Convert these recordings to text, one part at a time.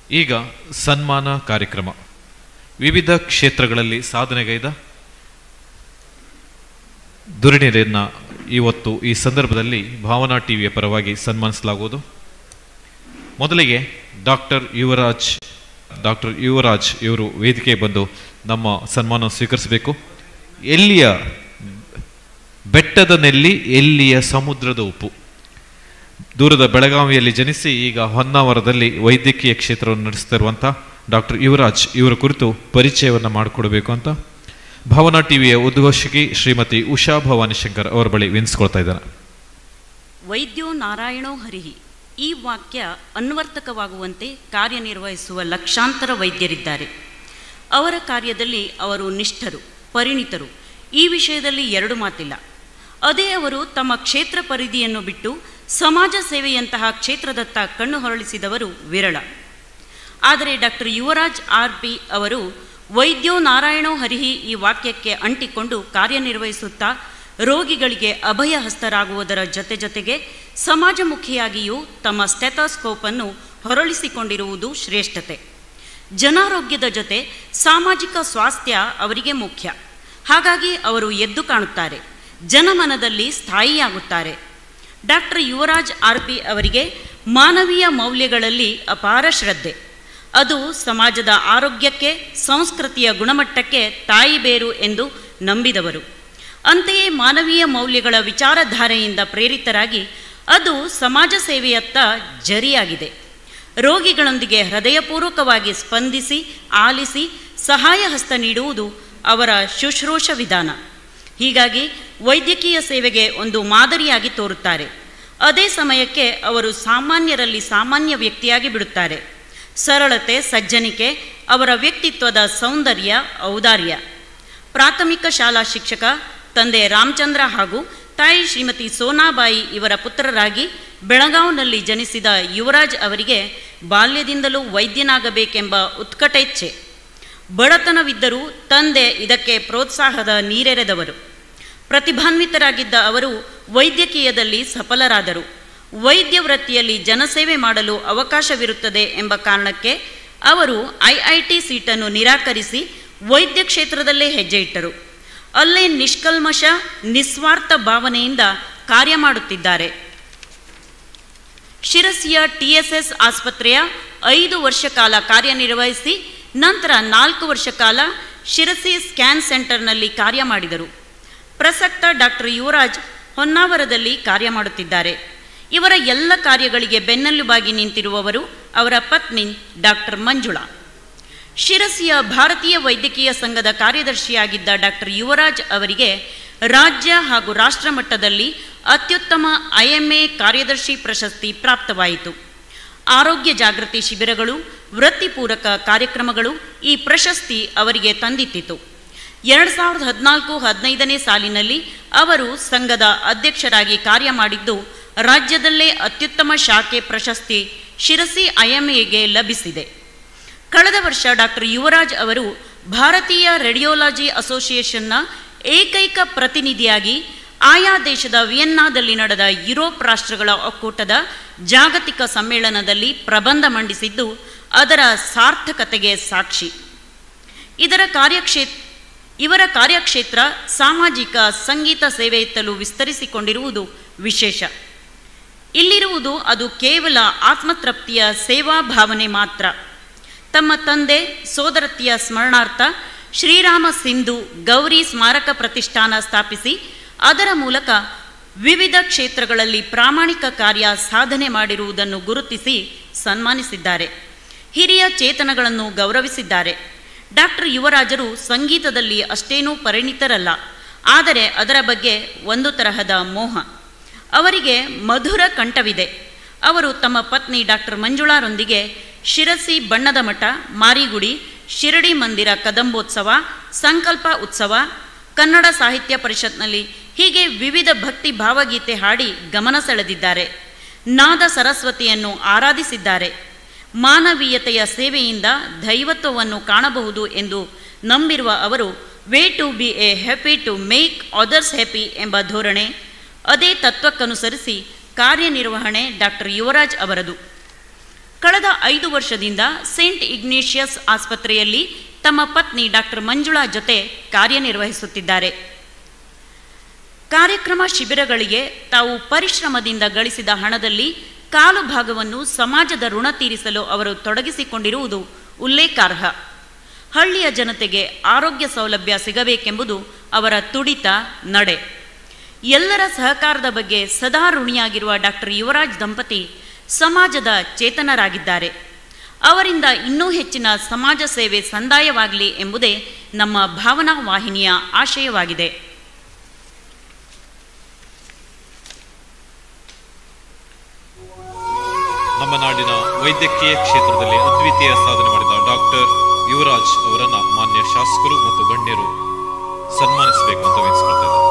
ಈಗ ಸನ್ಮಾನ ಕಾರ್ಯಕ್ರಮ ವಿವಿಧ ಕ್ಷೇತ್ರಗಳಲ್ಲಿ ಸಾಧನೆಗೈದ ಧುರಿಣಿಯರನ್ನ ಇವತ್ತು ಈ ಸಂದರ್ಭದಲ್ಲಿ ಭಾವನಾ ಟಿವಿಯ ಪರವಾಗಿ ಸನ್ಮಾನಿಸಲಾಗುವುದು ಮೊದಲಿಗೆ ಡಾಕ್ಟರ್ ಯುವರಾಜ್ ಡಾಕ್ಟರ್ ಯುವರಾಜ್ ಇವರು ವೇದಿಕೆ ಬಂದು ನಮ್ಮ ಸನ್ಮಾನ ಸ್ವೀಕರಿಸಬೇಕು ಎಲ್ಲಿಯ ಬೆಟ್ಟದ ನೆಲ್ಲಿ ಎಲ್ಲಿಯ ಸಮುದ್ರದ ಉಪ್ಪು ದೂರದ ಬೆಳಗಾವಿಯಲ್ಲಿ ಜನಿಸಿ ಈಗ ಹೊನ್ನಾವರದಲ್ಲಿ ವೈದ್ಯಕೀಯ ಕ್ಷೇತ್ರವನ್ನು ನಡೆಸ್ತಿರುವಂಥ ಡಾಕ್ಟರ್ ಯುವರಾಜ್ ಇವರ ಕುರಿತು ಪರಿಚಯವನ್ನು ಮಾಡಿಕೊಡಬೇಕು ಅಂತ ಭಾವನಾ ಟಿವಿಯ ಉದ್ಘೋಷಕಿ ಶ್ರೀಮತಿ ಉಷಾ ಭವಾನಿ ಶಂಕರ್ ಅವರ ಬಳಿ ವಿನಿಸ್ಕೊಳ್ತಾ ಇದ್ದಾರೆ ವೈದ್ಯೋ ನಾರಾಯಣೋ ಹರಿಹಿ ಈ ವಾಕ್ಯ ಅನ್ವರ್ಥಕವಾಗುವಂತೆ ಕಾರ್ಯನಿರ್ವಹಿಸುವ ಲಕ್ಷಾಂತರ ವೈದ್ಯರಿದ್ದಾರೆ ಅವರ ಕಾರ್ಯದಲ್ಲಿ ಅವರು ನಿಷ್ಠರು ಪರಿಣಿತರು ಈ ವಿಷಯದಲ್ಲಿ ಎರಡು ಮಾತಿಲ್ಲ ಅದೇ ಅವರು ತಮ್ಮ ಕ್ಷೇತ್ರ ಪರಿಧಿಯನ್ನು ಬಿಟ್ಟು ಸಮಾಜ ಸೇವೆಯಂತಹ ಕ್ಷೇತ್ರದತ್ತ ಕಣ್ಣು ಹೊರಳಿಸಿದವರು ವಿರಳ ಆದರೆ ಡಾಕ್ಟರ್ ಯುವರಾಜ್ ಆರ್ ಪಿ ಅವರು ವೈದ್ಯೋ ನಾರಾಯಣೋ ಹರಿಹಿ ಈ ವಾಕ್ಯಕ್ಕೆ ಅಂಟಿಕೊಂಡು ಕಾರ್ಯನಿರ್ವಹಿಸುತ್ತಾ ರೋಗಿಗಳಿಗೆ ಅಭಯ ಹಸ್ತರಾಗುವುದರ ಜೊತೆ ಜೊತೆಗೆ ಸಮಾಜಮುಖಿಯಾಗಿಯೂ ತಮ್ಮ ಸ್ಟೆಥೋಸ್ಕೋಪನ್ನು ಹೊರಳಿಸಿಕೊಂಡಿರುವುದು ಶ್ರೇಷ್ಠತೆ ಜನಾರೋಗ್ಯದ ಜೊತೆ ಸಾಮಾಜಿಕ ಸ್ವಾಸ್ಥ್ಯ ಅವರಿಗೆ ಮುಖ್ಯ ಹಾಗಾಗಿ ಅವರು ಎದ್ದು ಕಾಣುತ್ತಾರೆ ಜನಮನದಲ್ಲಿ ಸ್ಥಾಯಿಯಾಗುತ್ತಾರೆ ಡಾಕ್ಟರ್ ಯುವರಾಜ್ ಆರ್ ಪಿ ಅವರಿಗೆ ಮಾನವೀಯ ಮೌಲ್ಯಗಳಲ್ಲಿ ಅಪಾರ ಶ್ರದ್ಧೆ ಅದು ಸಮಾಜದ ಆರೋಗ್ಯಕ್ಕೆ ಸಂಸ್ಕೃತಿಯ ಗುಣಮಟ್ಟಕ್ಕೆ ತಾಯಿ ಬೇರು ಎಂದು ನಂಬಿದವರು ಅಂತೆಯೇ ಮಾನವೀಯ ಮೌಲ್ಯಗಳ ವಿಚಾರಧಾರೆಯಿಂದ ಪ್ರೇರಿತರಾಗಿ ಅದು ಸಮಾಜ ಸೇವೆಯತ್ತ ಜರಿಯಾಗಿದೆ ರೋಗಿಗಳೊಂದಿಗೆ ಹೃದಯಪೂರ್ವಕವಾಗಿ ಸ್ಪಂದಿಸಿ ಆಲಿಸಿ ಸಹಾಯ ಹಸ್ತ ನೀಡುವುದು ಅವರ ಶುಶ್ರೂಷ ವಿಧಾನ ಹೀಗಾಗಿ ವೈದ್ಯಕೀಯ ಸೇವೆಗೆ ಒಂದು ಮಾದರಿಯಾಗಿ ತೋರುತ್ತಾರೆ ಅದೇ ಸಮಯಕ್ಕೆ ಅವರು ಸಾಮಾನ್ಯರಲ್ಲಿ ಸಾಮಾನ್ಯ ವ್ಯಕ್ತಿಯಾಗಿ ಬಿಡುತ್ತಾರೆ ಸರಳತೆ ಸಜ್ಜನಿಕೆ ಅವರ ವ್ಯಕ್ತಿತ್ವದ ಸೌಂದರ್ಯ ಔದಾರ್ಯ ಪ್ರಾಥಮಿಕ ಶಾಲಾ ಶಿಕ್ಷಕ ತಂದೆ ರಾಮಚಂದ್ರ ಹಾಗೂ ತಾಯಿ ಶ್ರೀಮತಿ ಸೋನಾಬಾಯಿ ಇವರ ಪುತ್ರರಾಗಿ ಬೆಳಗಾವ್ನಲ್ಲಿ ಜನಿಸಿದ ಯುವರಾಜ್ ಅವರಿಗೆ ಬಾಲ್ಯದಿಂದಲೂ ವೈದ್ಯನಾಗಬೇಕೆಂಬ ಉತ್ಕಟೇಚ್ಛೆ ಬಡತನವಿದ್ದರೂ ತಂದೆ ಇದಕ್ಕೆ ಪ್ರೋತ್ಸಾಹದ ನೀರೆರೆದವರು ಪ್ರತಿಭಾನ್ವಿತರಾಗಿದ್ದ ಅವರು ವೈದ್ಯಕೀಯದಲ್ಲಿ ಸಫಲರಾದರು ವೈದ್ಯ ವೃತ್ತಿಯಲ್ಲಿ ಜನಸೇವೆ ಮಾಡಲು ಅವಕಾಶವಿರುತ್ತದೆ ಎಂಬ ಕಾರಣಕ್ಕೆ ಅವರು ಐ ಐ ಟಿ ಸೀಟನ್ನು ನಿರಾಕರಿಸಿ ವೈದ್ಯ ಕ್ಷೇತ್ರದಲ್ಲೇ ಹೆಜ್ಜೆ ಇಟ್ಟರು ಅಲ್ಲೇ ನಿಷ್ಕಲ್ಮಶ ನಿಸ್ವಾರ್ಥ ಭಾವನೆಯಿಂದ ಕಾರ್ಯ ಮಾಡುತ್ತಿದ್ದಾರೆ ಶಿರಸಿಯ ಟಿ ಎಸ್ ಎಸ್ ಆಸ್ಪತ್ರೆಯ ಐದು ವರ್ಷ ಕಾಲ ಕಾರ್ಯನಿರ್ವಹಿಸಿ ನಂತರ ನಾಲ್ಕು ವರ್ಷ ಕಾಲ ಶಿರಸಿ ಸ್ಕ್ಯಾನ್ ಸೆಂಟರ್ನಲ್ಲಿ ಕಾರ್ಯ ಮಾಡಿದರು ಪ್ರಸಕ್ತ ಡಾಕ್ಟರ್ ಯುವರಾಜ್ ಹೊನ್ನಾವರದಲ್ಲಿ ಕಾರ್ಯ ಮಾಡುತ್ತಿದ್ದಾರೆ ಇವರ ಎಲ್ಲ ಕಾರ್ಯಗಳಿಗೆ ಬೆನ್ನೆಲುಬಾಗಿ ನಿಂತಿರುವವರು ಅವರ ಪತ್ನಿ ಡಾಕ್ಟರ್ ಮಂಜುಳಾ ಶಿರಸಿಯ ಭಾರತೀಯ ವೈದ್ಯಕೀಯ ಸಂಘದ ಕಾರ್ಯದರ್ಶಿಯಾಗಿದ್ದ ಡಾಕ್ಟರ್ ಯುವರಾಜ್ ಅವರಿಗೆ ರಾಜ್ಯ ಹಾಗೂ ರಾಷ್ಟ್ರ ಮಟ್ಟದಲ್ಲಿ ಅತ್ಯುತ್ತಮ ಐಎಂಎ ಕಾರ್ಯದರ್ಶಿ ಪ್ರಶಸ್ತಿ ಪ್ರಾಪ್ತವಾಯಿತು ಆರೋಗ್ಯ ಜಾಗೃತಿ ಶಿಬಿರಗಳು ವೃತ್ತಿಪೂರಕ ಕಾರ್ಯಕ್ರಮಗಳು ಈ ಪ್ರಶಸ್ತಿ ಅವರಿಗೆ ತಂದಿತ್ತಿತು ಎರಡು ಸಾವಿರದ ಹದಿನಾಲ್ಕು ಹದಿನೈದನೇ ಸಾಲಿನಲ್ಲಿ ಅವರು ಸಂಘದ ಅಧ್ಯಕ್ಷರಾಗಿ ಕಾರ್ಯ ಮಾಡಿದ್ದು ರಾಜ್ಯದಲ್ಲೇ ಅತ್ಯುತ್ತಮ ಶಾಖೆ ಪ್ರಶಸ್ತಿ ಶಿರಸಿ ಐಎಂಎಗೆ ಲಭಿಸಿದೆ ಕಳೆದ ವರ್ಷ ಡಾಕ್ಟರ್ ಯುವರಾಜ್ ಅವರು ಭಾರತೀಯ ರೇಡಿಯೋಲಾಜಿ ಅಸೋಸಿಯೇಷನ್ನ ಏಕೈಕ ಪ್ರತಿನಿಧಿಯಾಗಿ ಆಯಾ ದೇಶದ ವಿಯನ್ನಾದಲ್ಲಿ ನಡೆದ ಯುರೋಪ್ ರಾಷ್ಟ್ರಗಳ ಒಕ್ಕೂಟದ ಜಾಗತಿಕ ಸಮ್ಮೇಳನದಲ್ಲಿ ಪ್ರಬಂಧ ಮಂಡಿಸಿದ್ದು ಅದರ ಸಾರ್ಥಕತೆಗೆ ಸಾಕ್ಷಿ ಇದರ ಕಾರ್ಯಕ್ಷೇತ್ರ ಇವರ ಕಾರ್ಯಕ್ಷೇತ್ರ ಸಾಮಾಜಿಕ ಸಂಗೀತ ಸೇವೆಯತ್ತಲೂ ವಿಸ್ತರಿಸಿಕೊಂಡಿರುವುದು ವಿಶೇಷ ಇಲ್ಲಿರುವುದು ಅದು ಕೇವಲ ಆತ್ಮತೃಪ್ತಿಯ ಸೇವಾ ಭಾವನೆ ಮಾತ್ರ ತಮ್ಮ ತಂದೆ ಸೋದರತಿಯ ಸ್ಮರಣಾರ್ಥ ಶ್ರೀರಾಮ ಸಿಂಧು ಗೌರಿ ಸ್ಮಾರಕ ಪ್ರತಿಷ್ಠಾನ ಸ್ಥಾಪಿಸಿ ಅದರ ಮೂಲಕ ವಿವಿಧ ಕ್ಷೇತ್ರಗಳಲ್ಲಿ ಪ್ರಾಮಾಣಿಕ ಕಾರ್ಯ ಸಾಧನೆ ಮಾಡಿರುವುದನ್ನು ಗುರುತಿಸಿ ಸನ್ಮಾನಿಸಿದ್ದಾರೆ ಹಿರಿಯ ಚೇತನಗಳನ್ನು ಗೌರವಿಸಿದ್ದಾರೆ ಡಾಕ್ಟರ್ ಯುವರಾಜರು ಸಂಗೀತದಲ್ಲಿ ಅಷ್ಟೇನೂ ಪರಿಣಿತರಲ್ಲ ಆದರೆ ಅದರ ಬಗ್ಗೆ ಒಂದು ತರಹದ ಮೋಹ ಅವರಿಗೆ ಮಧುರ ಕಂಠವಿದೆ ಅವರು ತಮ್ಮ ಪತ್ನಿ ಡಾಕ್ಟರ್ ಮಂಜುಳಾರೊಂದಿಗೆ ಶಿರಸಿ ಬಣ್ಣದ ಮಠ ಮಾರಿಗುಡಿ ಶಿರಡಿ ಮಂದಿರ ಕದಂಬೋತ್ಸವ ಸಂಕಲ್ಪ ಉತ್ಸವ ಕನ್ನಡ ಸಾಹಿತ್ಯ ಪರಿಷತ್ನಲ್ಲಿ ಹೀಗೆ ವಿವಿಧ ಭಕ್ತಿ ಭಾವಗೀತೆ ಹಾಡಿ ಗಮನ ಸೆಳೆದಿದ್ದಾರೆ ನಾದ ಸರಸ್ವತಿಯನ್ನು ಆರಾಧಿಸಿದ್ದಾರೆ ಮಾನವೀಯತೆಯ ಸೇವೆಯಿಂದ ದೈವತ್ವವನ್ನು ಕಾಣಬಹುದು ಎಂದು ನಂಬಿರುವ ಅವರು way to be a happy to make others happy ಎಂಬ ಧೋರಣೆ ಅದೇ ತತ್ವಕ್ಕನುಸರಿಸಿ ಕಾರ್ಯನಿರ್ವಹಣೆ ಡಾಕ್ಟರ್ ಯುವರಾಜ್ ಅವರದು ಕಳೆದ ಐದು ವರ್ಷದಿಂದ ಸೇಂಟ್ ಇಗ್ನೇಷಿಯಸ್ ಆಸ್ಪತ್ರೆಯಲ್ಲಿ ತಮ್ಮ ಪತ್ನಿ ಡಾಕ್ಟರ್ ಮಂಜುಳಾ ಜೊತೆ ಕಾರ್ಯನಿರ್ವಹಿಸುತ್ತಿದ್ದಾರೆ ಕಾರ್ಯಕ್ರಮ ಶಿಬಿರಗಳಿಗೆ ತಾವು ಪರಿಶ್ರಮದಿಂದ ಗಳಿಸಿದ ಹಣದಲ್ಲಿ ಕಾಲು ಭಾಗವನ್ನು ಸಮಾಜದ ಋಣ ತೀರಿಸಲು ಅವರು ತೊಡಗಿಸಿಕೊಂಡಿರುವುದು ಉಲ್ಲೇಖಾರ್ಹ ಹಳ್ಳಿಯ ಜನತೆಗೆ ಆರೋಗ್ಯ ಸೌಲಭ್ಯ ಸಿಗಬೇಕೆಂಬುದು ಅವರ ತುಡಿತ ನಡೆ ಎಲ್ಲರ ಸಹಕಾರದ ಬಗ್ಗೆ ಸದಾ ಋಣಿಯಾಗಿರುವ ಡಾಕ್ಟರ್ ಯುವರಾಜ್ ದಂಪತಿ ಸಮಾಜದ ಚೇತನರಾಗಿದ್ದಾರೆ ಅವರಿಂದ ಇನ್ನೂ ಹೆಚ್ಚಿನ ಸಮಾಜ ಸೇವೆ ಸಂದಾಯವಾಗಲಿ ಎಂಬುದೇ ನಮ್ಮ ಭಾವನಾ ವಾಹಿನಿಯ ಆಶಯವಾಗಿದೆ ನಮ್ಮ ನಾಡಿನ ವೈದ್ಯಕೀಯ ಕ್ಷೇತ್ರದಲ್ಲಿ ಅದ್ವಿತೀಯ ಸಾಧನೆ ಮಾಡಿದ ಡಾಕ್ಟರ್ ಯುವರಾಜ್ ಅವರನ್ನ ಮಾನ್ಯ ಶಾಸಕರು ಮತ್ತು ಗಣ್ಯರು ಸನ್ಮಾನಿಸಬೇಕು ಅಂತ ವಿನಿಸ್ಕೊಳ್ತಾ ಇದ್ದಾರೆ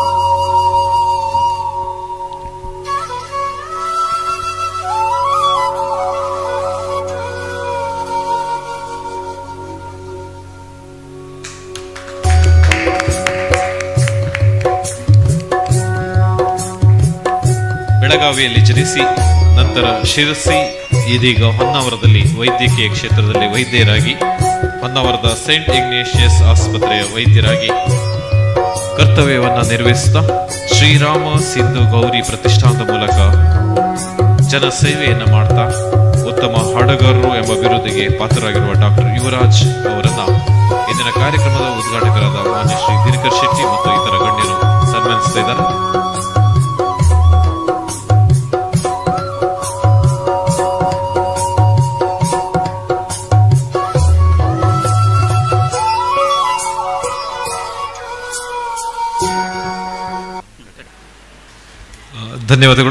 ಬೆಳಗಾವಿಯಲ್ಲಿ ಜನಿಸಿ ನಂತರ ಶಿರಸಿ ಇದೀಗ ಹೊನ್ನಾವರದಲ್ಲಿ ವೈದ್ಯಕೀಯ ಕ್ಷೇತ್ರದಲ್ಲಿ ವೈದ್ಯರಾಗಿ ಹೊನ್ನಾವರದ ಸೇಂಟ್ ಇಗ್ನೇಷಿಯಸ್ ಆಸ್ಪತ್ರೆಯ ವೈದ್ಯರಾಗಿ ಕರ್ತವ್ಯವನ್ನ ನಿರ್ವಹಿಸುತ್ತಾ ಶ್ರೀರಾಮ ಸಿಂಧು ಗೌರಿ ಪ್ರತಿಷ್ಠಾನದ ಮೂಲಕ ಜನಸೇವೆಯನ್ನ ಮಾಡ್ತಾ ಉತ್ತಮ ಹಾಡುಗಾರರು ಎಂಬ ಬಿರುದಿಗೆ ಪಾತ್ರರಾಗಿರುವ ಡಾಕ್ಟರ್ ಯುವರಾಜ್ ಅವರನ್ನ ಇಂದಿನ ಕಾರ್ಯಕ್ರಮದ ಉದ್ಘಾಟಕರಾದ ಮಾನ್ಯ ಶ್ರೀ ದಿನಕರ್ ಶೆಟ್ಟಿ ಮತ್ತು ಇತರ ಗಣ್ಯರು ಸನ್ಮಾನಿಸ್ತಾ ಇದ್ದಾರೆ ಆ, ಧನ್ಯವಾದಗಳು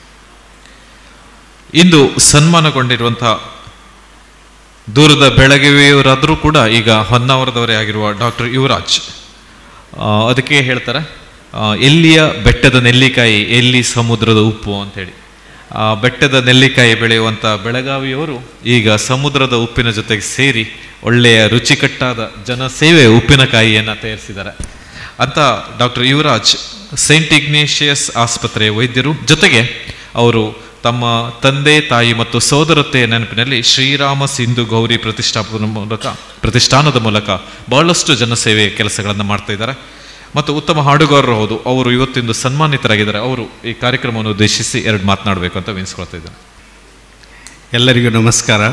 ಇಂದು ಸನ್ಮಾನಗೊಂಡಿರುವಂತಹ ದೂರದ ಬೆಳಗಾವಿಯವರಾದರೂ ಕೂಡ ಈಗ ಹೊನ್ನಾವರದವರೇ ಆಗಿರುವ ಡಾಕ್ಟರ್ ಯುವರಾಜ್ ಆ, ಅದಕ್ಕೆ ಹೇಳ್ತಾರೆ ಆ, ಎಲ್ಲಿಯ ಬೆಟ್ಟದ ನೆಲ್ಲಿಕಾಯಿ ಎಲ್ಲಿ ಸಮುದ್ರದ ಉಪ್ಪು ಅಂತೇಳಿ ಆ ಬೆಟ್ಟದ ನೆಲ್ಲಿಕಾಯಿ ಬೆಳೆಯುವಂಥ ಬೆಳಗಾವಿಯವರು ಈಗ ಸಮುದ್ರದ ಉಪ್ಪಿನ ಜೊತೆಗೆ ಸೇರಿ ಒಳ್ಳೆಯ ರುಚಿಕಟ್ಟಾದ ಜನಸೇವೆ ಉಪ್ಪಿನಕಾಯಿಯನ್ನು ತಯಾರಿಸಿದ್ದಾರೆ ಅಂತ ಡಾಕ್ಟರ್ ಯುವರಾಜ್ ಸೈಂಟ್ ಇಗ್ನೇಷಿಯಸ್ ಆಸ್ಪತ್ರೆಯ ವೈದ್ಯರು ಜೊತೆಗೆ ಅವರು ತಮ್ಮ ತಂದೆ ತಾಯಿ ಮತ್ತು ಸೋದರತೆಯ ನೆನಪಿನಲ್ಲಿ ಶ್ರೀರಾಮ ಸಿಂಧು ಗೌರಿ ಪ್ರತಿಷ್ಠಾಪನ ಮೂಲಕ ಪ್ರತಿಷ್ಠಾನದ ಮೂಲಕ ಬಹಳಷ್ಟು ಜನಸೇವೆ ಕೆಲಸಗಳನ್ನು ಮಾಡ್ತಾ ಇದ್ದಾರೆ ಮತ್ತು ಉತ್ತಮ ಹಾಡುಗಾರರು ಹೌದು ಅವರು ಇವತ್ತಿಂದು ಸನ್ಮಾನಿತರಾಗಿದ್ದಾರೆ ಅವರು ಈ ಕಾರ್ಯಕ್ರಮವನ್ನು ಉದ್ದೇಶಿಸಿ ಎರಡು ಮಾತನಾಡಬೇಕು ಅಂತ ವಿನಿಸ್ಕೊಳ್ತಾ ಇದ್ದಾರೆ ಎಲ್ಲರಿಗೂ ನಮಸ್ಕಾರ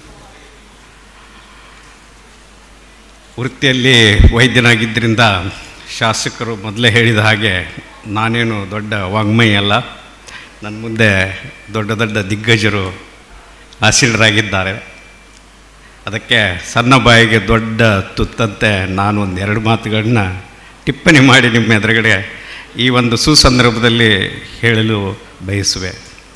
ವೃತ್ತಿಯಲ್ಲಿ ವೈದ್ಯನಾಗಿದ್ದರಿಂದ ಶಾಸಕರು ಮೊದಲೇ ಹೇಳಿದ ಹಾಗೆ ನಾನೇನು ದೊಡ್ಡ ವಾಗ್ಮಯಿ ಅಲ್ಲ ನನ್ನ ಮುಂದೆ ದೊಡ್ಡ ದೊಡ್ಡ ದಿಗ್ಗಜರು ಆಸೀನರಾಗಿದ್ದಾರೆ ಅದಕ್ಕೆ ಸಣ್ಣ ಬಾಯಿಗೆ ದೊಡ್ಡ ತುತ್ತಂತೆ ನಾನು ಒಂದು ಎರಡು ಮಾತುಗಳನ್ನ ಟಿಪ್ಪಣಿ ಮಾಡಿ ನಿಮ್ಮ ಎದುರುಗಡೆ ಈ ಒಂದು ಸುಸಂದರ್ಭದಲ್ಲಿ ಹೇಳಲು ಬಯಸುವೆ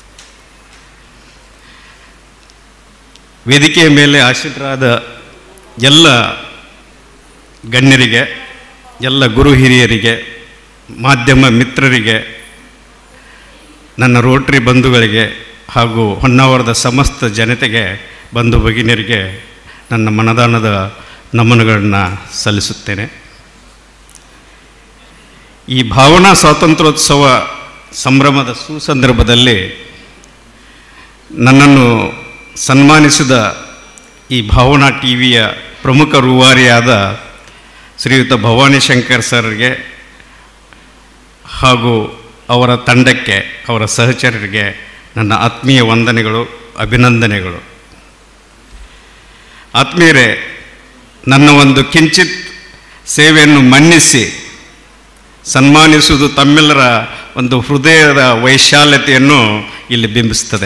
ವೇದಿಕೆಯ ಮೇಲೆ ಆಶ್ರಿತರಾದ ಎಲ್ಲ ಗಣ್ಯರಿಗೆ ಎಲ್ಲ ಗುರು ಹಿರಿಯರಿಗೆ ಮಾಧ್ಯಮ ಮಿತ್ರರಿಗೆ ನನ್ನ ರೋಟ್ರಿ ಬಂಧುಗಳಿಗೆ ಹಾಗೂ ಹೊನ್ನಾವರದ ಸಮಸ್ತ ಜನತೆಗೆ ಬಂಧು ಭಗಿನಿಯರಿಗೆ ನನ್ನ ಮನದಾನದ ನಮನಗಳನ್ನು ಸಲ್ಲಿಸುತ್ತೇನೆ ಈ ಭಾವನಾ ಸ್ವಾತಂತ್ರ್ಯೋತ್ಸವ ಸಂಭ್ರಮದ ಸುಸಂದರ್ಭದಲ್ಲಿ ನನ್ನನ್ನು ಸನ್ಮಾನಿಸಿದ ಈ ಭಾವನಾ ಟಿ ವಿಯ ಪ್ರಮುಖ ರೂವಾರಿಯಾದ ಶ್ರೀಯುತ ಭವಾನಿ ಶಂಕರ್ ಸರ್ಗೆ ಹಾಗೂ ಅವರ ತಂಡಕ್ಕೆ ಅವರ ಸಹಚರರಿಗೆ ನನ್ನ ಆತ್ಮೀಯ ವಂದನೆಗಳು ಅಭಿನಂದನೆಗಳು ಆತ್ಮೀಯರೇ ನನ್ನ ಒಂದು ಕಿಂಚಿತ್ ಸೇವೆಯನ್ನು ಮನ್ನಿಸಿ ಸನ್ಮಾನಿಸುವುದು ತಮ್ಮೆಲ್ಲರ ಒಂದು ಹೃದಯದ ವೈಶಾಲ್ಯತೆಯನ್ನು ಇಲ್ಲಿ ಬಿಂಬಿಸ್ತದೆ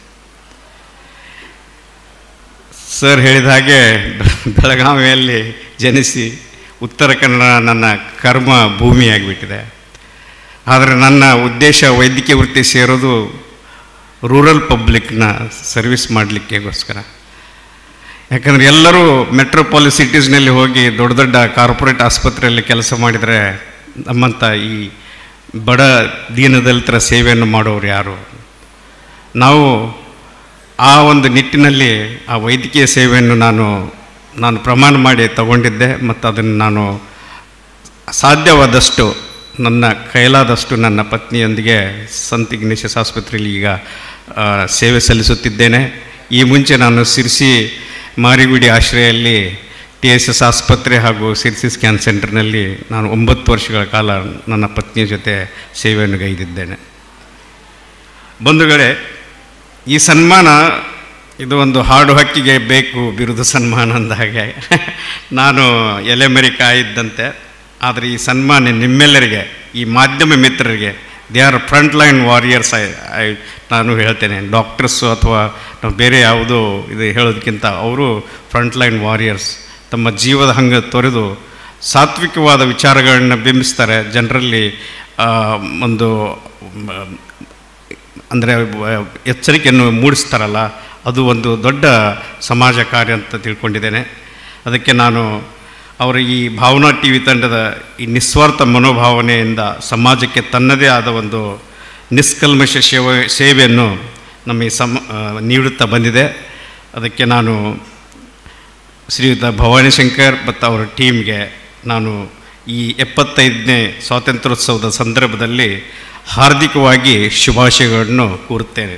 ಸರ್ ಹೇಳಿದ ಹಾಗೆ ಬೆಳಗಾವಿಯಲ್ಲಿ ಜನಿಸಿ ಉತ್ತರ ಕನ್ನಡ ನನ್ನ ಕರ್ಮ ಭೂಮಿಯಾಗಿಬಿಟ್ಟಿದೆ ಆದರೆ ನನ್ನ ಉದ್ದೇಶ ವೈದ್ಯಕೀಯ ವೃತ್ತಿ ಸೇರೋದು ರೂರಲ್ ಪಬ್ಲಿಕ್ನ ಸರ್ವಿಸ್ ಮಾಡಲಿಕ್ಕೆಗೋಸ್ಕರ ಯಾಕಂದರೆ ಎಲ್ಲರೂ ಮೆಟ್ರೋಪಾಲಿಸ್ ಸಿಟೀಸ್ನಲ್ಲಿ ಹೋಗಿ ದೊಡ್ಡ ದೊಡ್ಡ ಕಾರ್ಪೊರೇಟ್ ಆಸ್ಪತ್ರೆಯಲ್ಲಿ ಕೆಲಸ ಮಾಡಿದರೆ ನಮ್ಮಂಥ ಈ ಬಡ ದೀನದಲಿತರ ಸೇವೆಯನ್ನು ಮಾಡೋರು ಯಾರು ನಾವು ಆ ಒಂದು ನಿಟ್ಟಿನಲ್ಲಿ ಆ ವೈದ್ಯಕೀಯ ಸೇವೆಯನ್ನು ನಾನು ನಾನು ಪ್ರಮಾಣ ಮಾಡಿ ತಗೊಂಡಿದ್ದೆ ಮತ್ತು ಅದನ್ನು ನಾನು ಸಾಧ್ಯವಾದಷ್ಟು ನನ್ನ ಕೈಲಾದಷ್ಟು ನನ್ನ ಪತ್ನಿಯೊಂದಿಗೆ ಸಂತ್ ಇಗ್ನೇಷಿಯಸ್ ಆಸ್ಪತ್ರೆಯಲ್ಲಿ ಈಗ ಆ, ಸೇವೆ ಸಲ್ಲಿಸುತ್ತಿದ್ದೇನೆ ಈ ಮುಂಚೆ ನಾನು ಸಿರ್ಸಿ ಮಾರಿಗುಡಿ ಆಶ್ರಯಲ್ಲಿ ಟಿ ಎಸ್ ಎಸ್ ಆಸ್ಪತ್ರೆ ಹಾಗೂ ಸಿರ್ಸಿ ಸ್ಕ್ಯಾನ್ ಸೆಂಟರ್ನಲ್ಲಿ ನಾನು ಒಂಬತ್ತು ವರ್ಷಗಳ ಕಾಲ ನನ್ನ ಪತ್ನಿಯ ಜೊತೆ ಸೇವೆಯನ್ನು ಗೈದಿದ್ದೇನೆ ಬಂಧುಗಳೇ ಈ ಸನ್ಮಾನ ಇದು ಒಂದು ಹಾಡು ಹಕ್ಕಿಗೆ ಬೇಕು ಬಿರುದು ಸನ್ಮಾನ ಅಂದ ಹಾಗೆ ನಾನು ಎಲೆಮರಿ ಕಾಯಿದ್ದಂತೆ ಆದರೆ ಈ ಸನ್ಮಾನ ನಿಮ್ಮೆಲ್ಲರಿಗೆ ಈ ಮಾಧ್ಯಮ ಮಿತ್ರರಿಗೆ they are front line warriors I I ನಾನು ಹೇಳ್ತೇನೆ ಡಾಕ್ಟರ್ಸು ಅಥವಾ ನಾವು ಬೇರೆ ಯಾವುದೋ ಇದು ಹೇಳೋದಕ್ಕಿಂತ ಅವರು ಫ್ರಂಟ್ ಲೈನ್ ವಾರಿಯರ್ಸ್ ತಮ್ಮ ಜೀವದ ಹಂಗೆ ತೊರೆದು ಸಾತ್ವಿಕವಾದ ವಿಚಾರಗಳನ್ನ ಬಿಂಬಿಸ್ತಾರೆ ಜನರಲ್ಲಿ ಆ, ಒಂದು ಮ, ಅಂದರೆ ಎಚ್ಚರಿಕೆಯನ್ನು ಮೂಡಿಸ್ತಾರಲ್ಲ ಅದು ಒಂದು ದೊಡ್ಡ ಸಮಾಜ ಕಾರ್ಯ ಅಂತ ತಿಳ್ಕೊಂಡಿದ್ದೇನೆ ಅದಕ್ಕೆ ನಾನು ಅವರ ಈ ಭಾವನಾ ಟಿ ವಿ ತಂಡದ ಈ ನಿಸ್ವಾರ್ಥ ಮನೋಭಾವನೆಯಿಂದ ಸಮಾಜಕ್ಕೆ ತನ್ನದೇ ಆದ ಒಂದು ನಿಷ್ಕಲ್ಮಶ ಸೇವೆ ಸೇವೆಯನ್ನು ನಮಗೆ ಸಮ ಆ, ನೀಡುತ್ತಾ ಬಂದಿದೆ ಅದಕ್ಕೆ ನಾನು ಶ್ರೀಯುತ ಭವಾನಿ ಶಂಕರ್ ಮತ್ತು ಅವರ ಟೀಮ್ಗೆ ನಾನು ಈ ಎಪ್ಪತ್ತೈದನೇ ಸ್ವಾತಂತ್ರ್ಯೋತ್ಸವದ ಸಂದರ್ಭದಲ್ಲಿ ಹಾರ್ದಿಕವಾಗಿ ಶುಭಾಶಯಗಳನ್ನು ಕೋರುತ್ತೇನೆ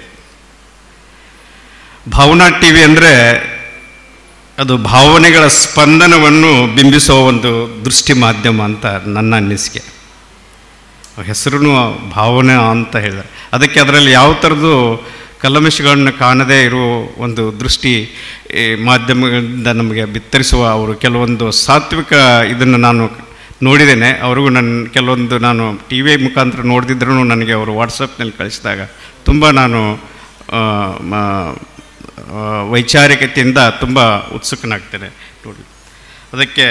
ಭಾವನಾ ಟಿ ವಿ ಅಂದರೆ ಅದು ಭಾವನೆಗಳ ಸ್ಪಂದನವನ್ನು ಬಿಂಬಿಸುವ ಒಂದು ದೃಷ್ಟಿ ಮಾಧ್ಯಮ ಅಂತ ನನ್ನ ಅನ್ನಿಸಿಕೆ ಹೆಸರು ಭಾವನೆ ಅಂತ ಹೇಳಿದೆ ಅದಕ್ಕೆ ಅದರಲ್ಲಿ ಯಾವ ಥರದ್ದು ಕಲಮಿಷಗಳನ್ನು ಕಾಣದೇ ಇರುವ ಒಂದು ದೃಷ್ಟಿ ಈ ಮಾಧ್ಯಮಗಳಿಂದ ನಮಗೆ ಬಿತ್ತರಿಸುವ ಅವರು ಕೆಲವೊಂದು ಸಾತ್ವಿಕ ಇದನ್ನು ನಾನು ನೋಡಿದ್ದೇನೆ ಅವ್ರಿಗೂ ನನ್ನ ಕೆಲವೊಂದು ನಾನು ಟಿ ವಿ ಮುಖಾಂತರ ನೋಡಿದ್ರೂ ನನಗೆ ಅವರು ವಾಟ್ಸಪ್ನಲ್ಲಿ ಕಳಿಸಿದಾಗ ತುಂಬ ನಾನು ಆ, ಮ- ಆ, ವೈಚಾರಿಕತೆಯಿಂದ ತುಂಬ ಉತ್ಸುಕನಾಗ್ತೇನೆ ನೋಡಿ ಅದಕ್ಕೆ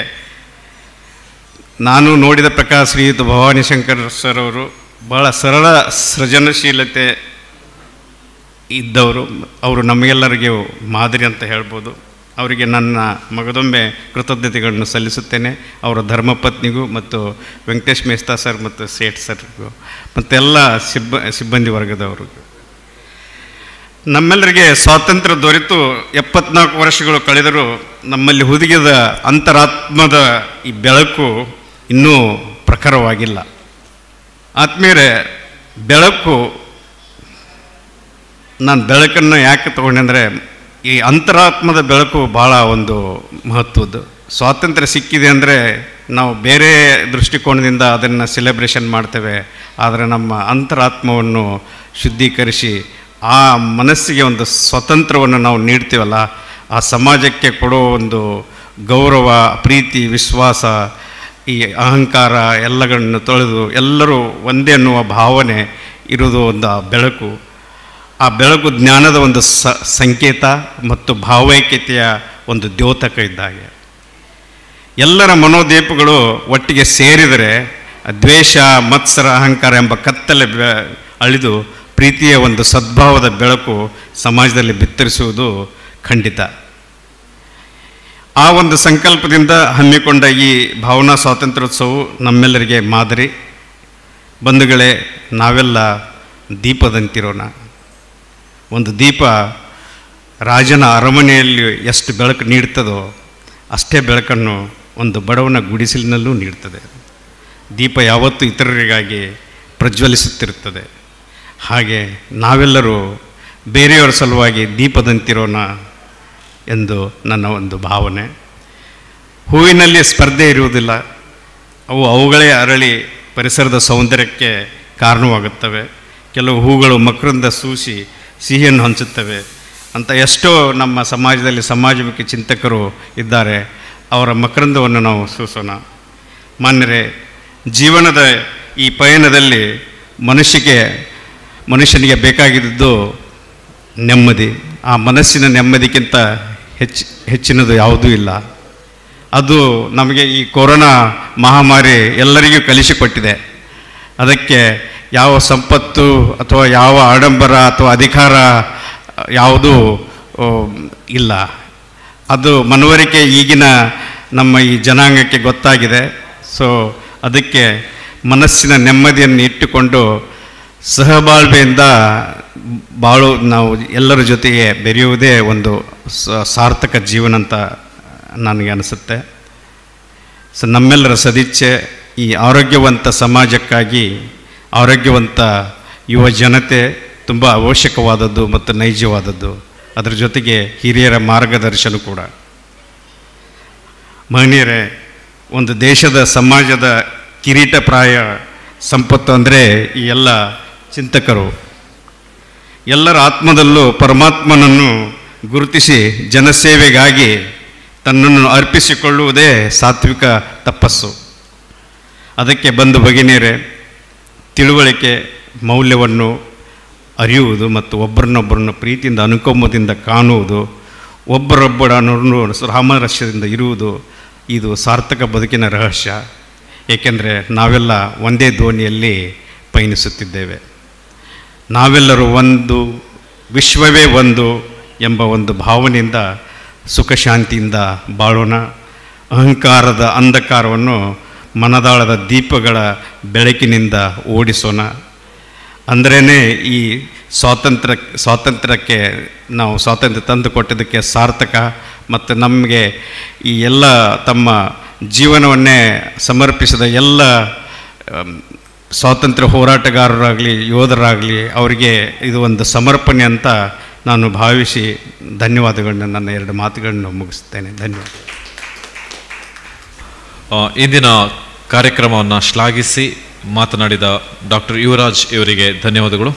ನಾನು ನೋಡಿದ ಪ್ರಕಾರ ಶ್ರೀಯುತ ಭವಾನಿ ಶಂಕರ್ ಸರ್ ಅವರು ಬಹಳ ಸರಳ ಸೃಜನಶೀಲತೆ ಇದ್ದವರು ಅವರು ನಮಗೆಲ್ಲರಿಗೂ ಮಾದರಿ ಅಂತ ಹೇಳ್ಬೋದು ಅವರಿಗೆ ನನ್ನ ಮಗದೊಮ್ಮೆ ಕೃತಜ್ಞತೆಗಳನ್ನು ಸಲ್ಲಿಸುತ್ತೇನೆ ಅವರ ಧರ್ಮಪತ್ನಿಗೂ ಮತ್ತು ವೆಂಕಟೇಶ್ ಮೇಸ್ತಾ ಸರ್ ಮತ್ತು ಸೇಠ್ ಸರ್ಗೂ ಮತ್ತೆಲ್ಲ ಸಿಬ್ಬ ಸಿಬ್ಬಂದಿ ವರ್ಗದವರಿಗೂ ನಮ್ಮೆಲ್ಲರಿಗೆ ಸ್ವಾತಂತ್ರ್ಯ ದೊರೆತು ಎಪ್ಪತ್ನಾಲ್ಕು ವರ್ಷಗಳು ಕಳೆದರೂ ನಮ್ಮಲ್ಲಿ ಹುದುಗಿದ ಅಂತರಾತ್ಮದ ಈ ಬೆಳಕು ಇನ್ನೂ ಪ್ರಖರವಾಗಿಲ್ಲ ಆತ್ಮೀಯರೇ ಬೆಳಕು ನಾನು ಬೆಳಕನ್ನು ಯಾಕೆ ತಗೊಂಡೆ ಅಂದರೆ ಈ ಅಂತರಾತ್ಮದ ಬೆಳಕು ಭಾಳ ಒಂದು ಮಹತ್ವದ್ದು ಸ್ವಾತಂತ್ರ್ಯ ಸಿಕ್ಕಿದೆ ಅಂದರೆ ನಾವು ಬೇರೆ ದೃಷ್ಟಿಕೋನದಿಂದ ಅದನ್ನು ಸೆಲೆಬ್ರೇಷನ್ ಮಾಡ್ತೇವೆ ಆದರೆ ನಮ್ಮ ಅಂತರಾತ್ಮವನ್ನು ಶುದ್ಧೀಕರಿಸಿ ಆ ಮನಸ್ಸಿಗೆ ಒಂದು ಸ್ವತಂತ್ರವನ್ನು ನಾವು ನೀಡ್ತೀವಲ್ಲ ಆ ಸಮಾಜಕ್ಕೆ ಕೊಡೋ ಒಂದು ಗೌರವ ಪ್ರೀತಿ ವಿಶ್ವಾಸ ಈ ಅಹಂಕಾರ ಎಲ್ಲಗಳನ್ನು ತೊಳೆದು ಎಲ್ಲರೂ ಒಂದೇ ಅನ್ನುವ ಭಾವನೆ ಇರುವುದು ಒಂದು ಆ ಬೆಳಕು ಆ ಬೆಳಕು ಜ್ಞಾನದ ಒಂದು ಸ ಸಂಕೇತ ಮತ್ತು ಭಾವೈಕ್ಯತೆಯ ಒಂದು ದ್ಯೋತಕ ಇದ್ದಾಗೆ ಎಲ್ಲರ ಮನೋದೀಪಗಳು ಒಟ್ಟಿಗೆ ಸೇರಿದರೆ ದ್ವೇಷ ಮತ್ಸರ ಅಹಂಕಾರ ಎಂಬ ಕತ್ತಲೆ ಬೆ ಅಳಿದು ಪ್ರೀತಿಯ ಒಂದು ಸದ್ಭಾವದ ಬೆಳಕು ಸಮಾಜದಲ್ಲಿ ಬಿತ್ತರಿಸುವುದು ಖಂಡಿತ ಆ ಒಂದು ಸಂಕಲ್ಪದಿಂದ ಹಮ್ಮಿಕೊಂಡ ಈ ಭಾವನಾ ಸ್ವಾತಂತ್ರ್ಯೋತ್ಸವವು ನಮ್ಮೆಲ್ಲರಿಗೆ ಮಾದರಿ ಬಂಧುಗಳೇ ನಾವೆಲ್ಲ ದೀಪದಂತಿರೋಣ ಒಂದು ದೀಪ ರಾಜನ ಅರಮನೆಯಲ್ಲಿ ಎಷ್ಟು ಬೆಳಕು ನೀಡ್ತದೋ ಅಷ್ಟೇ ಬೆಳಕನ್ನು ಒಂದು ಬಡವನ ಗುಡಿಸಲಿನಲ್ಲೂ ನೀಡ್ತದೆ ದೀಪ ಯಾವತ್ತೂ ಇತರರಿಗಾಗಿ ಪ್ರಜ್ವಲಿಸುತ್ತಿರುತ್ತದೆ ಹಾಗೆ ನಾವೆಲ್ಲರೂ ಬೇರೆಯವರ ಸಲುವಾಗಿ ದೀಪದಂತಿರೋಣ ಎಂದು ನನ್ನ ಒಂದು ಭಾವನೆ ಹೂವಿನಲ್ಲಿ ಸ್ಪರ್ಧೆ ಇರುವುದಿಲ್ಲ ಅವು ಅವುಗಳೇ ಅರಳಿ ಪರಿಸರದ ಸೌಂದರ್ಯಕ್ಕೆ ಕಾರಣವಾಗುತ್ತವೆ ಕೆಲವು ಹೂಗಳು ಮಕರಂದ ಸೂಸಿ ಸಿಹಿಯನ್ನು ಹಂಚುತ್ತವೆ ಅಂತ ಎಷ್ಟೋ ನಮ್ಮ ಸಮಾಜದಲ್ಲಿ ಸಮಾಜಮುಖಿ ಚಿಂತಕರು ಇದ್ದಾರೆ ಅವರ ಮಕರಂದವನ್ನು ನಾವು ಸೂಸೋಣ ಮಾನ್ಯರೇ ಜೀವನದ ಈ ಪಯಣದಲ್ಲಿ ಮನುಷ್ಯಗೆ ಮನುಷ್ಯನಿಗೆ ಬೇಕಾಗಿದ್ದು ನೆಮ್ಮದಿ ಆ ಮನಸ್ಸಿನ ನೆಮ್ಮದಿಗಿಂತ ಹೆಚ್ಚು ಹೆಚ್ಚಿನದು ಯಾವುದೂ ಇಲ್ಲ ಅದು ನಮಗೆ ಈ ಕೊರೋನಾ ಮಹಾಮಾರಿ ಎಲ್ಲರಿಗೂ ಕಲಿಸಿಕೊಟ್ಟಿದೆ ಅದಕ್ಕೆ ಯಾವ ಸಂಪತ್ತು ಅಥವಾ ಯಾವ ಆಡಂಬರ ಅಥವಾ ಅಧಿಕಾರ ಯಾವುದೂ ಆ, ಇಲ್ಲ ಅದು ಮನವರಿಕೆ ಈಗಿನ ನಮ್ಮ ಈ ಜನಾಂಗಕ್ಕೆ ಗೊತ್ತಾಗಿದೆ ಸೊ ಅದಕ್ಕೆ ಮನಸ್ಸಿನ ನೆಮ್ಮದಿಯನ್ನು ಇಟ್ಟುಕೊಂಡು ಸಹಬಾಳ್ವೆಯಿಂದ ಬಾಳು ನಾವು ಎಲ್ಲರ ಜೊತೆಗೆ ಬೆರೆಯುವುದೇ ಒಂದು ಸ- ಸಾರ್ಥಕ ಜೀವನ ಅಂತ ನನಗೆ ಅನಿಸುತ್ತೆ ಸೊ ನಮ್ಮೆಲ್ಲರ ಸದಿಚ್ಛೆ ಈ ಆರೋಗ್ಯವಂತ ಸಮಾಜಕ್ಕಾಗಿ ಆರೋಗ್ಯವಂತ ಯುವ ಜನತೆ ತುಂಬ ಅವಶ್ಯಕವಾದದ್ದು ಮತ್ತು ನೈಜವಾದದ್ದು ಅದರ ಜೊತೆಗೆ ಹಿರಿಯರ ಮಾರ್ಗದರ್ಶನ ಕೂಡ ಮಹನೀಯರೇ ಒಂದು ದೇಶದ ಸಮಾಜದ ಕಿರೀಟಪ್ರಾಯ ಸಂಪತ್ತು ಅಂದರೆ ಈ ಎಲ್ಲ ಚಿಂತಕರು ಎಲ್ಲರ ಆತ್ಮದಲ್ಲೂ ಪರಮಾತ್ಮನನ್ನು ಗುರುತಿಸಿ ಜನಸೇವೆಗಾಗಿ ತನ್ನನ್ನು ಅರ್ಪಿಸಿಕೊಳ್ಳುವುದೇ ಸಾತ್ವಿಕ ತಪಸ್ಸು ಅದಕ್ಕೆ ಬಂದು ಭಗಿನಿಯರೇ ತಿಳುವಳಿಕೆ ಮೌಲ್ಯವನ್ನು ಅರಿಯುವುದು ಮತ್ತು ಒಬ್ಬರನ್ನೊಬ್ಬರನ್ನು ಪ್ರೀತಿಯಿಂದ ಅನುಕಂಪದಿಂದ ಕಾಣುವುದು ಒಬ್ಬರೊಬ್ಬರನ್ನು ಸಾಮರಸ್ಯದಿಂದ ಇರುವುದು ಇದು ಸಾರ್ಥಕ ಬದುಕಿನ ರಹಸ್ಯ ಏಕೆಂದರೆ ನಾವೆಲ್ಲ ಒಂದೇ ದೋಣಿಯಲ್ಲಿ ಪಯಣಿಸುತ್ತಿದ್ದೇವೆ ನಾವೆಲ್ಲರೂ ಒಂದು ವಿಶ್ವವೇ ಒಂದು ಎಂಬ ಒಂದು ಭಾವನೆಯಿಂದ ಸುಖ ಶಾಂತಿಯಿಂದ ಬಾಳೋಣ ಅಹಂಕಾರದ ಅಂಧಕಾರವನ್ನು ಮನದಾಳದ ದೀಪಗಳ ಬೆಳಕಿನಿಂದ ಓಡಿಸೋಣ ಅಂದ್ರೇ ಈ ಸ್ವಾತಂತ್ರ್ಯ ಸ್ವಾತಂತ್ರ್ಯಕ್ಕೆ ನಾವು ಸ್ವಾತಂತ್ರ್ಯ ತಂದು ಕೊಟ್ಟಿದ್ದಕ್ಕೆ ಸಾರ್ಥಕ ಮತ್ತು ನಮಗೆ ಈ ಎಲ್ಲ ತಮ್ಮ ಜೀವನವನ್ನೇ ಸಮರ್ಪಿಸಿದ ಎಲ್ಲ ಅಮ್, ಸ್ವಾತಂತ್ರ್ಯ ಹೋರಾಟಗಾರರಾಗಲಿ ಯೋಧರಾಗಲಿ ಅವರಿಗೆ ಇದು ಒಂದು ಸಮರ್ಪಣೆ ಅಂತ ನಾನು ಭಾವಿಸಿ ಧನ್ಯವಾದಗಳನ್ನ ನನ್ನ ಎರಡು ಮಾತುಗಳನ್ನು ಮುಗಿಸ್ತೇನೆ ಧನ್ಯವಾದ ಆ, ಇಂದಿನ ಕಾರ್ಯಕ್ರಮವನ್ನು ಶ್ಲಾಘಿಸಿ ಮಾತನಾಡಿದ ಡಾಕ್ಟರ್ ಯುವರಾಜ್ ಇವರಿಗೆ ಧನ್ಯವಾದಗಳು